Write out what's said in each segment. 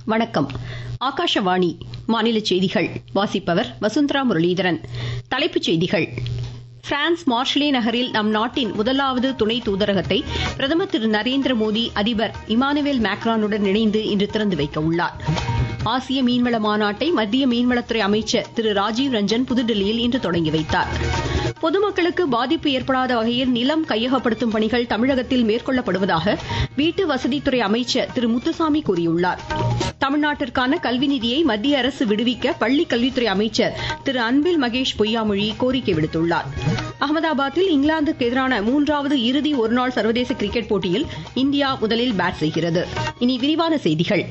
வணக்கம் ஆகாஷவாணி மாநில செய்திகள் வாசிப்பவர் வசுந்தரா முரளிதரன் தலைப்புச் செய்திகள் பிரான்ஸ் மார்ஷலே நகரில் நம் நாட்டின் முதலாவது துணை தூதரகத்தை பிரதமர் திரு நரேந்திர மோடி அதிபர் இமானுவேல் மேக்ரானுடன் இணைந்து இன்று திறந்து வைக்க உள்ளார் ஆசிய மீன்வள மாநாட்டை மத்திய மீன்வளத்துறை அமைச்சர் திரு ராஜீவ் ரஞ்சன் புதுடில்லியில் இன்று தொடங்கி வைத்தார் பொதுமக்களுக்கு பாதிப்பு ஏற்படாத வகையில் நிலம் கையகப்படுத்தும் பணிகள் தமிழகத்தில் மேற்கொள்ளப்படுவதாக வீட்டு வசதித்துறை அமைச்சர் திரு முத்துசாமி கூறியுள்ளார் தமிழ்நாட்டிற்கான கல்வி நிதியை மத்திய அரசு விடுவிக்க பள்ளிக் கல்வித்துறை அமைச்சர் திரு அன்பில் மகேஷ் பொய்யாமொழி கோரிக்கை விடுத்துள்ளார் அகமதாபாத்தில் இங்கிலாந்துக்கு எதிரான மூன்றாவது இறுதி ஒருநாள் சர்வதேச கிரிக்கெட் போட்டியில் இந்தியா முதலில் பேட் செய்கிறது இனி விரிவான செய்திகள்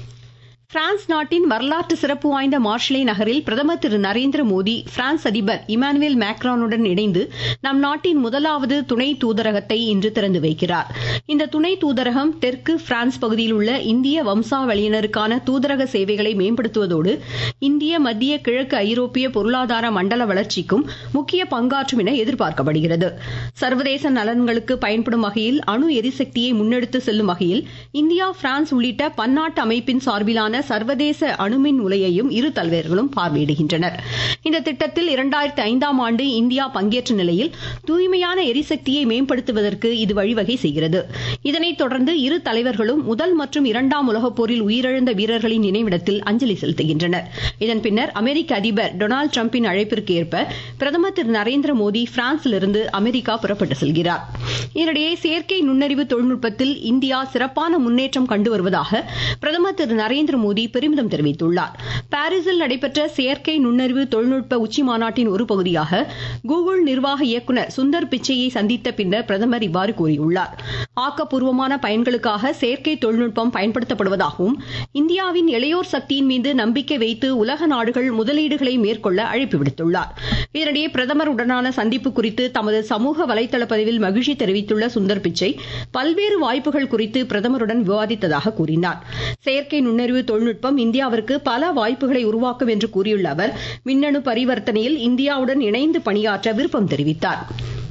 பிரான்ஸ் நாட்டின் வரலாற்று சிறப்பு வாய்ந்த மார்ஷலே நகரில் பிரதமர் திரு நரேந்திர மோடி பிரான்ஸ் அதிபர் இமானுவேல் மேக்ரானுடன் இணைந்து நம் நாட்டின் முதலாவது துணை தூதரகத்தை இன்று திறந்து வைக்கிறார் இந்த துணை தூதரகம் தெற்கு பிரான்ஸ் பகுதியில் உள்ள இந்திய வம்சாவளியினருக்கான தூதரக சேவைகளை மேம்படுத்துவதோடு இந்திய மத்திய கிழக்கு ஐரோப்பிய பொருளாதார மண்டல வளர்ச்சிக்கும் முக்கிய பங்காற்றும் என எதிர்பார்க்கப்படுகிறது சர்வதேச நலன்களுக்கு பயன்படும் வகையில் அணு எரிசக்தியை முன்னெடுத்து செல்லும் வகையில் இந்தியா பிரான்ஸ் உள்ளிட்ட பன்னாட்டு அமைப்பின் சார்பிலான சர்வதேச அணுமின் உலையையும் இரு தலைவர்களும் பார்வையிடுகின்றனர் இந்த திட்டத்தில் இரண்டாயிரத்தி ஐந்தாம் ஆண்டு இந்தியா பங்கேற்ற நிலையில் தூய்மையான எரிசக்தியை மேம்படுத்துவதற்கு இது வழிவகை செய்கிறது இதனைத் தொடர்ந்து இரு தலைவர்களும் முதல் மற்றும் இரண்டாம் உலகப் போரில் உயிரிழந்த வீரர்களின் நினைவிடத்தில் அஞ்சலி செலுத்துகின்றனர் இதன் பின்னர் அமெரிக்க அதிபர் டொனால்டு டிரம்பின் அழைப்பிற்கு ஏற்ப பிரதமர் திரு நரேந்திர மோடி பிரான்சிலிருந்து அமெரிக்கா புறப்பட்டு செல்கிறார் இதனிடையே செயற்கை நுண்ணறிவு தொழில்நுட்பத்தில் இந்தியா சிறப்பான முன்னேற்றம் கண்டு வருவதாக பிரதமர் திரு நரேந்திர மோடி பெருமிதம் தெரிவித்துள்ளார் பாரிஸில் நடைபெற்ற செயற்கை நுண்ணறிவு தொழில்நுட்ப உச்சி மாநாட்டின் ஒரு பகுதியாக கூகுள் நிர்வாக இயக்குநர் சுந்தர் பிச்சையை சந்தித்த பின்னர் பிரதமர் இவ்வாறு கூறியுள்ளார் ஆக்கப்பூர்வமான பயன்களுக்காக செயற்கை தொழில்நுட்பம் பயன்படுத்தப்படுவதாகவும் இந்தியாவின் இளையோர் சக்தியின் மீது நம்பிக்கை வைத்து உலக நாடுகள் முதலீடுகளை மேற்கொள்ள அழைப்பு விடுத்துள்ளார் இதனிடையே பிரதமர் உடனான சந்திப்பு குறித்து தமது சமூக வலைதள பதிவில் மகிழ்ச்சி தெரிவித்துள்ள சுந்தர் பிச்சை பல்வேறு வாய்ப்புகள் குறித்து பிரதமருடன் விவாதித்ததாக கூறினார் செயற்கை நுண்ணறிவு தொழில்நுட்பம் இந்தியாவிற்கு பல வாய்ப்புகளை உருவாக்கும் என்று கூறியுள்ள அவர் மின்னணு பரிவர்த்தனையில் இந்தியாவுடன் இணைந்து பணியாற்ற விருப்பம் தெரிவித்தார்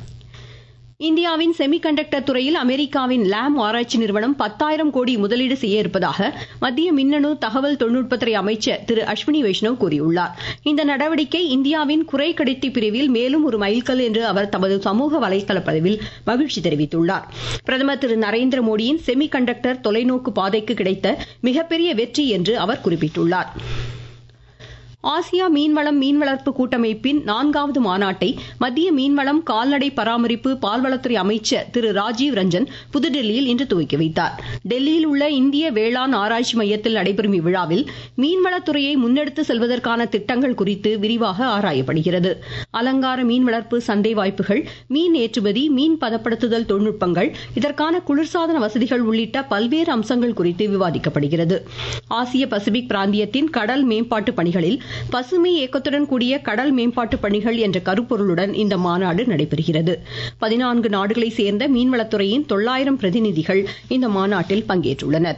இந்தியாவின் செமிகண்டக்டர் துறையில் அமெரிக்காவின் லேம் ஆராய்ச்சி நிறுவனம் பத்தாயிரம் கோடி முதலீடு செய்ய இருப்பதாக மத்திய மின்னணு தகவல் தொழில்நுட்பத்துறை அமைச்சர் திரு அஸ்வினி வைஷ்ணவ் கூறியுள்ளார் இந்த நடவடிக்கை இந்தியாவின் குறை கடத்தி பிரிவில் மேலும் ஒரு மைல்கல் என்று அவர் தமது சமூக வலைதள பதிவில் மகிழ்ச்சி தெரிவித்துள்ளார் பிரதமர் திரு நரேந்திர மோடியின் செமிகண்டக்டர் தொலைநோக்கு பாதைக்கு கிடைத்த மிகப்பெரிய வெற்றி என்று அவர் குறிப்பிட்டுள்ளார் ஆசியா மீன்வளம் மீன் வளர்ப்பு கூட்டமைப்பின் நான்காவது மாநாட்டை மத்திய மீன்வளம் கால்நடை பராமரிப்பு பால்வளத்துறை அமைச்சர் திரு ராஜீவ் ரஞ்சன் புதுடெல்லியில் இன்று துவக்கி வைத்தார் டெல்லியில் உள்ள இந்திய வேளாண் ஆராய்ச்சி மையத்தில் நடைபெறும் இவ்விழாவில் மீன்வளத்துறையை முன்னெடுத்து செல்வதற்கான திட்டங்கள் குறித்து விரிவாக ஆராயப்படுகிறது அலங்கார மீன் வளர்ப்பு சந்தை வாய்ப்புகள் மீன் ஏற்றுமதி மீன் பதப்படுத்துதல் தொழில்நுட்பங்கள் இதற்கான குளிர்சாதன வசதிகள் உள்ளிட்ட பல்வேறு அம்சங்கள் குறித்து விவாதிக்கப்படுகிறது ஆசிய பசிபிக் பிராந்தியத்தின் கடல் மேம்பாட்டு பணிகளில் பசுமை இயக்கத்துடன் கூடிய கடல் மேம்பாட்டு பணிகள் என்ற கருப்பொருளுடன் இந்த மாநாடு நடைபெறுகிறது பதினான்கு நாடுகளைச் சேர்ந்த மீன்வளத்துறையின் தொள்ளாயிரம் பிரதிநிதிகள் இந்த மாநாட்டில் பங்கேற்றுள்ளனர்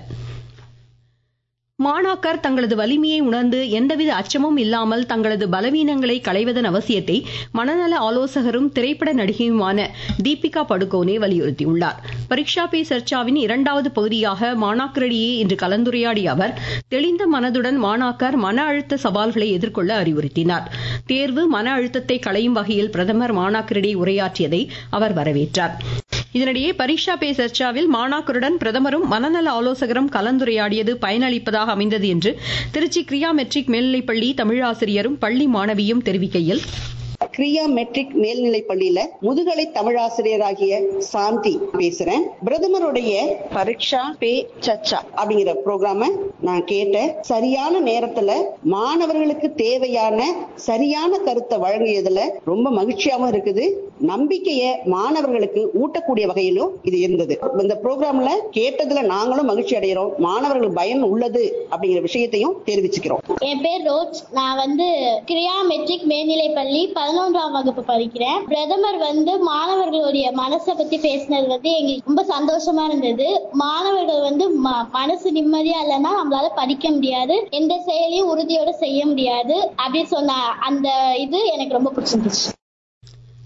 மாணாக்கர் தங்களது வலிமையை உணர்ந்து எந்தவித அச்சமும் இல்லாமல் தங்களது பலவீனங்களை களைவதன் அவசியத்தை மனநல ஆலோசகரும் திரைப்பட நடிகையுமான தீபிகா படுகோனே வலியுறுத்தியுள்ளார் பரீட்சா பே சர்ச்சாவின் இரண்டாவது பகுதியாக மாணாக்கரிடையே இன்று கலந்துரையாடிய அவர் தெளிந்த மனதுடன் மாணாக்கர் மன அழுத்த சவால்களை எதிர்கொள்ள அறிவுறுத்தினார் தேர்வு மன அழுத்தத்தை களையும் வகையில் பிரதமர் மாணாக்கரிடையே உரையாற்றியதை அவர் வரவேற்றார் இதனிடையே பரீட்சா பே சர்ச்சாவில் மாணாக்கருடன் பிரதமரும் மனநல ஆலோசகரும் கலந்துரையாடியது பயனளிப்பதாக அமைந்தது என்று திருச்சி கிரியா மெட்ரிக் மேல்நிலைப்பள்ளி தமிழாசிரியரும் பள்ளி மாணவியும் தெரிவிக்கையில் கிரியா மெட்ரிக் மேல்நிலை பள்ளியில முதுகலை தமிழாசிரியராகிய சாந்தி பேசுறேன் பிரதமருடைய பரீட்சா பே சர்ச்சா அப்படிங்கிற ப்ரோக்ராம நான் கேட்டேன் சரியான நேரத்துல மாணவர்களுக்கு தேவையான சரியான கருத்தை வழங்கியதுல ரொம்ப மகிழ்ச்சியாவும் இருக்குது நம்பிக்கைய மாணவர்களுக்கு ஊட்டக்கூடிய வகையிலும் இது இருந்தது இந்த ப்ரோக்ராம்ல கேட்டதுல நாங்களும் மகிழ்ச்சி அடைகிறோம் மாணவர்களுக்கு பயம் உள்ளது அப்படிங்கிற விஷயத்தையும் தெரிவிச்சுக்கிறோம் என் பேர் ரோஜ் நான் வந்து கிரியா மெட்ரிக் மேல்நிலை பள்ளி பதினொன்றாம் வகுப்பு படிக்கிறேன் பிரதமர் வந்து மாணவர்களுடைய மனசை பத்தி பேசினது வந்து எங்களுக்கு ரொம்ப சந்தோஷமா இருந்தது மாணவர்கள் வந்து ம- மனசு நிம்மதியா இல்லைன்னா நம்மளால படிக்க முடியாது எந்த செயலையும் உறுதியோட செய்ய முடியாது அப்படின்னு சொன்ன அந்த இது எனக்கு ரொம்ப பிடிச்சிருந்துச்சு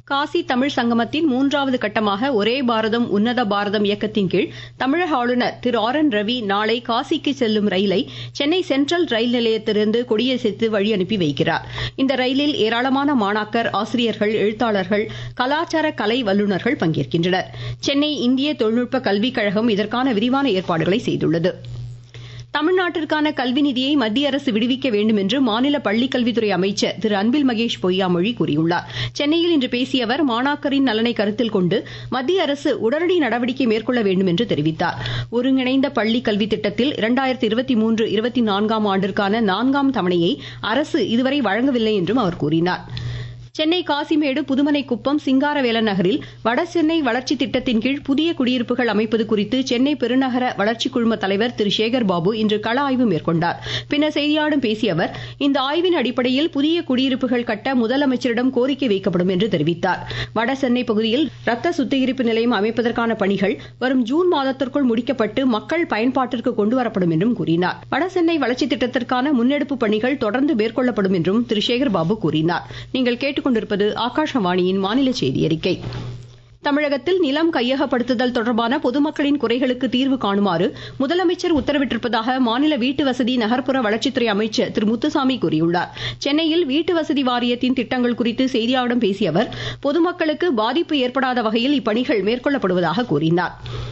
காசி தமிழ் சங்கமத்தின் மூன்றாவது கட்டமாக ஒரே பாரதம் உன்னத பாரதம் இயக்கத்தின் கீழ் தமிழக ஆளுநர் திரு ஆர் என் ரவி நாளை காசிக்கு செல்லும் ரயிலை சென்னை சென்ட்ரல் ரயில் நிலையத்திலிருந்து கொடியசைத்து வழி அனுப்பி வைக்கிறார் இந்த ரயிலில் ஏராளமான மாணாக்கர் ஆசிரியர்கள் எழுத்தாளர்கள் கலாச்சார கலை வல்லுநர்கள் பங்கேற்கின்றனர் சென்னை இந்திய தொழில்நுட்ப கல்விக் கழகம் இதற்கான விரிவான ஏற்பாடுகளை செய்துள்ளது தமிழ்நாட்டிற்கான கல்வி நிதியை மத்திய அரசு விடுவிக்க வேண்டும் என்று மாநில பள்ளிக்கல்வித்துறை அமைச்சர் திரு அன்பில் மகேஷ் பொய்யாமொழி கூறியுள்ளார் சென்னையில் இன்று பேசிய அவர் மாணாக்கரின் நலனை கருத்தில் கொண்டு மத்திய அரசு உடனடி நடவடிக்கை மேற்கொள்ள வேண்டும் என்று தெரிவித்தார் ஒருங்கிணைந்த பள்ளி கல்வி திட்டத்தில் இரண்டாயிரத்தி இருபத்தி மூன்று இருபத்தி நான்காம் ஆண்டிற்கான நான்காம் தவணையை அரசு இதுவரை வழங்கவில்லை என்றும் அவர் கூறினார் சென்னை காசிமேடு புதுமனை குப்பம் சிங்காரவேலன் நகரில் வடசென்னை வளர்ச்சி திட்டத்தின் கீழ் புதிய குடியிருப்புகள் அமைப்பது குறித்து சென்னை பெருநகர வளர்ச்சி குழும தலைவர் திரு சேகர் பாபு இன்று கள ஆய்வு மேற்கொண்டார் பின்னர் செய்தியாளர்களிடம் பேசிய அவர் இந்த ஆய்வின் அடிப்படையில் புதிய குடியிருப்புகள் கட்ட முதலமைச்சரிடம் கோரிக்கை வைக்கப்படும் என்று தெரிவித்தார் வடசென்னை பகுதியில் ரத்த சுத்திகரிப்பு நிலையம் அமைப்பதற்கான பணிகள் வரும் ஜூன் மாதத்திற்குள் முடிக்கப்பட்டு மக்கள் பயன்பாட்டிற்கு கொண்டுவரப்படும் என்றும் கூறினார் வடசென்னை வளர்ச்சி திட்டத்திற்கான முன்னெடுப்பு பணிகள் தொடர்ந்து மேற்கொள்ளப்படும் என்றும் திரு சேகர் பாபு கூறினார் நீங்கள் கேட்டுக் கொண்டிருப்பது ஆகாஷவாணியின் மாநில செய்தி அறிக்கை தமிழகத்தில் நிலம் கையகப்படுத்துதல் தொடர்பான பொதுமக்களின் குறைகளுக்கு தீர்வு காணுமாறு முதலமைச்சர் உத்தரவிட்டிருப்பதாக மாநில வீட்டு வசதி நகர்ப்புற வளர்ச்சித்துறை அமைச்சர் திரு முத்துசாமி கூறியுள்ளார் சென்னையில் வீட்டு வசதி வாரியத்தின் திட்டங்கள் குறித்து செய்தியாளர்களிடம் பேசிய அவர் பொதுமக்களுக்கு பாதிப்பு ஏற்படாத வகையில் இப்பணிகள் மேற்கொள்ளப்படுவதாக கூறினார்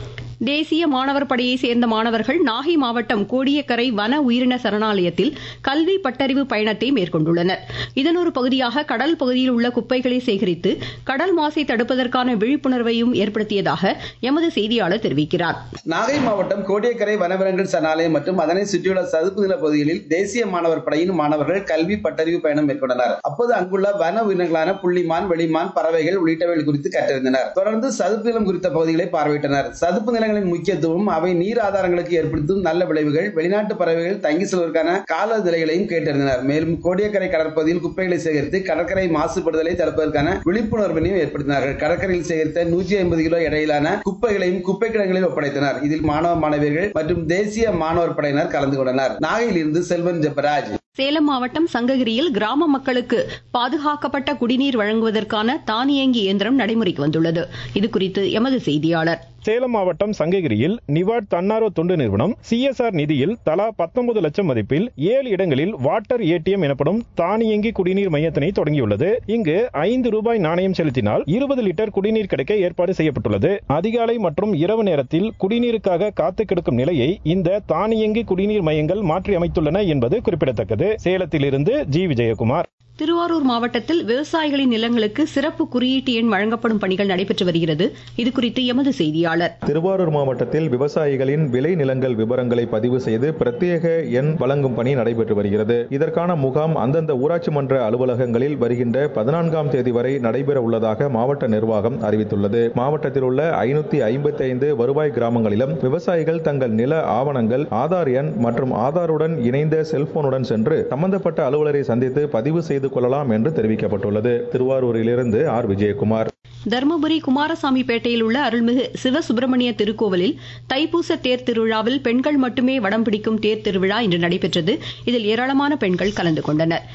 தேசிய மாணவர் படையை சேர்ந்த மாணவர்கள் நாகை மாவட்டம் கோடியக்கரை வன உயிரின சரணாலயத்தில் கல்வி பட்டறிவு பயணத்தை மேற்கொண்டுள்ளனர் இதன் ஒரு பகுதியாக கடல் பகுதியில் உள்ள குப்பைகளை சேகரித்து கடல் மாசை தடுப்பதற்கான விழிப்புணர்வையும் ஏற்படுத்தியதாக எமது செய்தியாளர் தெரிவிக்கிறார் நாகை மாவட்டம் கோடியக்கரை வனவிலங்குகள் சரணாலயம் மற்றும் அதனை சுற்றியுள்ள சதுப்பு நில பகுதிகளில் தேசிய மாணவர் படையின் மாணவர்கள் கல்வி பட்டறிவு பயணம் மேற்கொண்டனர் அப்போது அங்குள்ள வன உயிரினங்களான புள்ளிமான் வெளிமான் பறவைகள் உள்ளிட்டவைகள் குறித்து கற்றறிந்தனர் தொடர்ந்து சதுப்பு நிலம் குறித்த பகுதிகளை பார்வையிட்டனர் சதுப்பு நில நிலங்களின் முக்கியத்துவம் அவை நீர் ஆதாரங்களுக்கு ஏற்படுத்தும் நல்ல விளைவுகள் வெளிநாட்டு பறவைகள் தங்கி செல்வதற்கான கால நிலைகளையும் கேட்டறிந்தனர் மேலும் கோடியக்கரை கடற்பகுதியில் குப்பைகளை சேகரித்து கடற்கரை மாசுபடுதலை தடுப்பதற்கான விழிப்புணர்வினையும் ஏற்படுத்தினார்கள் கடற்கரையில் சேகரித்த நூற்றி ஐம்பது கிலோ இடையிலான குப்பைகளையும் குப்பை கிடங்களில் ஒப்படைத்தனர் இதில் மாணவ மாணவியர்கள் மற்றும் தேசிய மாணவர் படையினர் கலந்து கொண்டனர் நாகையில் இருந்து செல்வன் ஜெபராஜ் சேலம் மாவட்டம் சங்ககிரியில் கிராம மக்களுக்கு பாதுகாக்கப்பட்ட குடிநீர் வழங்குவதற்கான தானியங்கி இயந்திரம் நடைமுறைக்கு வந்துள்ளது இதுகுறித்து எமது செய்தியாளர் சேலம் மாவட்டம் சங்ககிரியில் நிவாட் தன்னார்வ தொண்டு நிறுவனம் சிஎஸ்ஆர் நிதியில் தலா பத்தொன்பது லட்சம் மதிப்பில் ஏழு இடங்களில் வாட்டர் ஏடிஎம் எனப்படும் தானியங்கி குடிநீர் மையத்தினை தொடங்கியுள்ளது இங்கு ஐந்து ரூபாய் நாணயம் செலுத்தினால் இருபது லிட்டர் குடிநீர் கிடைக்க ஏற்பாடு செய்யப்பட்டுள்ளது அதிகாலை மற்றும் இரவு நேரத்தில் குடிநீருக்காக காத்து கிடக்கும் நிலையை இந்த தானியங்கி குடிநீர் மையங்கள் மாற்றி அமைத்துள்ளன என்பது குறிப்பிடத்தக்கது சேலத்திலிருந்து ஜி விஜயகுமார் திருவாரூர் மாவட்டத்தில் விவசாயிகளின் நிலங்களுக்கு சிறப்பு குறியீட்டு எண் வழங்கப்படும் பணிகள் நடைபெற்று வருகிறது இதுகுறித்து எமது செய்தியாளர் திருவாரூர் மாவட்டத்தில் விவசாயிகளின் விளை நிலங்கள் விவரங்களை பதிவு செய்து பிரத்யேக எண் வழங்கும் பணி நடைபெற்று வருகிறது இதற்கான முகாம் அந்தந்த ஊராட்சி மன்ற அலுவலகங்களில் வருகின்ற பதினான்காம் தேதி வரை நடைபெற உள்ளதாக மாவட்ட நிர்வாகம் அறிவித்துள்ளது மாவட்டத்தில் உள்ள ஐநூத்தி ஐம்பத்தி ஐந்து வருவாய் கிராமங்களிலும் விவசாயிகள் தங்கள் நில ஆவணங்கள் ஆதார் எண் மற்றும் ஆதாருடன் இணைந்த செல்போனுடன் சென்று சம்பந்தப்பட்ட அலுவலரை சந்தித்து பதிவு செய்து கொள்ளலாம் என்று தெரிவிக்கப்பட்டுள்ளது திருவாரூரிலிருந்து ஆர் விஜயகுமார் தருமபுரி குமாரசாமி பேட்டையில் உள்ள அருள்மிகு சிவசுப்பிரமணிய திருக்கோவிலில் தைப்பூச தேர் திருவிழாவில் பெண்கள் மட்டுமே வடம் பிடிக்கும் தேர் திருவிழா இன்று நடைபெற்றது இதில் ஏராளமான பெண்கள் கலந்து கொண்டனர்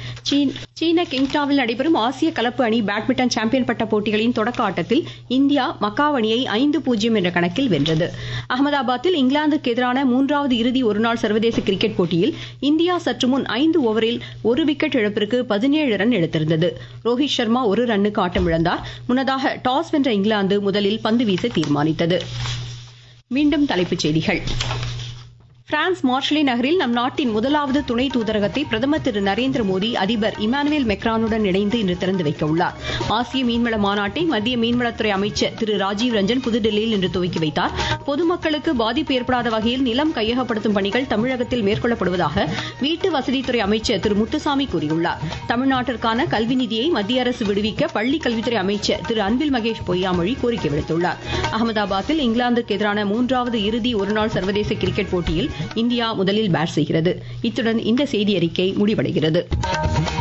சீன கிங்டாவில் நடைபெறும் ஆசிய கலப்பு அணி பேட்மிண்டன் சாம்பியன் பட்ட போட்டிகளின் தொடக்க ஆட்டத்தில் இந்தியா மக்காவ் அணியை ஐந்து பூஜ்ஜியம் என்ற கணக்கில் வென்றது அகமதாபாத்தில் இங்கிலாந்துக்கு எதிரான மூன்றாவது இறுதி ஒருநாள் சர்வதேச கிரிக்கெட் போட்டியில் இந்தியா சற்று முன் ஐந்து ஓவரில் ஒரு விக்கெட் இழப்பிற்கு பதினேழு ரன் எடுத்திருந்தது ரோஹித் சர்மா ஒரு ரன்னுக்கு ஆட்டம் இழந்தார் முன்னதாக டாஸ் வென்ற இங்கிலாந்து முதலில் பந்து வீச தீர்மானித்தது மீண்டும் தலைப்புச் செய்திகள் பிரான்ஸ் மார்ஷலே நகரில் நம் நாட்டின் முதலாவது துணை தூதரகத்தை பிரதமர் திரு நரேந்திர மோடி அதிபர் இமானுவேல் மெக்ரானுடன் இணைந்து இன்று திறந்து வைக்க உள்ளார் ஆசிய மீன்வள மாநாட்டை மத்திய மீன்வளத்துறை அமைச்சர் திரு ராஜீவ் ரஞ்சன் புதுடெல்லியில் இன்று துவக்கி வைத்தார் பொதுமக்களுக்கு பாதிப்பு ஏற்படாத வகையில் நிலம் கையகப்படுத்தும் பணிகள் தமிழகத்தில் மேற்கொள்ளப்படுவதாக வீட்டு வசதித்துறை அமைச்சர் திரு முத்துசாமி கூறியுள்ளார் தமிழ்நாட்டிற்கான கல்வி நிதியை மத்திய அரசு விடுவிக்க பள்ளி கல்வித்துறை அமைச்சர் திரு அன்பில் மகேஷ் பொய்யாமொழி கோரிக்கை விடுத்துள்ளார் அகமதாபாத்தில் இங்கிலாந்துக்கு எதிரான மூன்றாவது இறுதி ஒருநாள் சர்வதேச கிரிக்கெட் போட்டியில் இந்தியா முதலில் பேட் செய்கிறது இத்துடன் இந்த செய்தி அறிக்கை முடிவடைகிறது